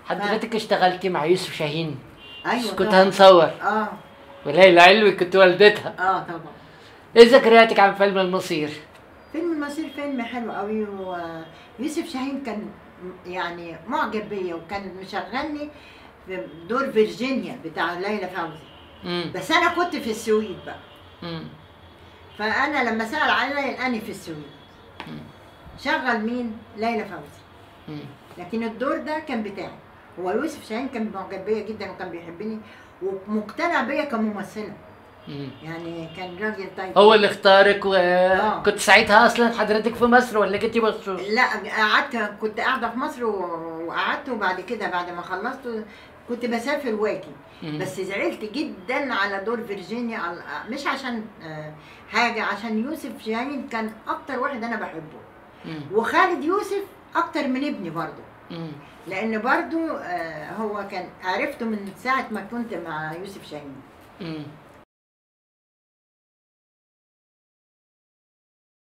حضرتك اشتغلتي مع يوسف شاهين ايوه كنت طبعاً. هنصور اه وليلى علوي كنت والدتها اه طبعا ايه ذكرياتك عن فيلم المصير؟ فيلم المصير فيلم حلو قوي ويوسف شاهين كان يعني معجب بيا وكان مشغلني في دور فيرجينيا بتاع ليلى فوزي مم. بس انا كنت في السويد بقى مم. فانا لما سال عليا لقاني في السويد مم. شغل مين ليلى فوزي مم. لكن الدور ده كان بتاعي هو يوسف شاهين كان معجب بيا جدا وكان بيحبني ومقتنع بيا كممثله مم. يعني كان راجل طيب هو اللي اختارك آه. وكنت ساعتها اصلا حضرتك في مصر ولا جيتي مخصوص؟ لا قعدت كنت قاعده في مصر و- وقعدت وبعد كده بعد ما خلصت كنت بسافر واجي مم. بس زعلت جدا على دور فيرجينيا على- مش عشان آه، حاجه عشان يوسف شاهين كان اكتر واحد انا بحبه مم. وخالد يوسف اكتر من ابني برضه مم. لان برضه آه، هو كان عرفته من ساعه ما كنت مع يوسف شاهين مم.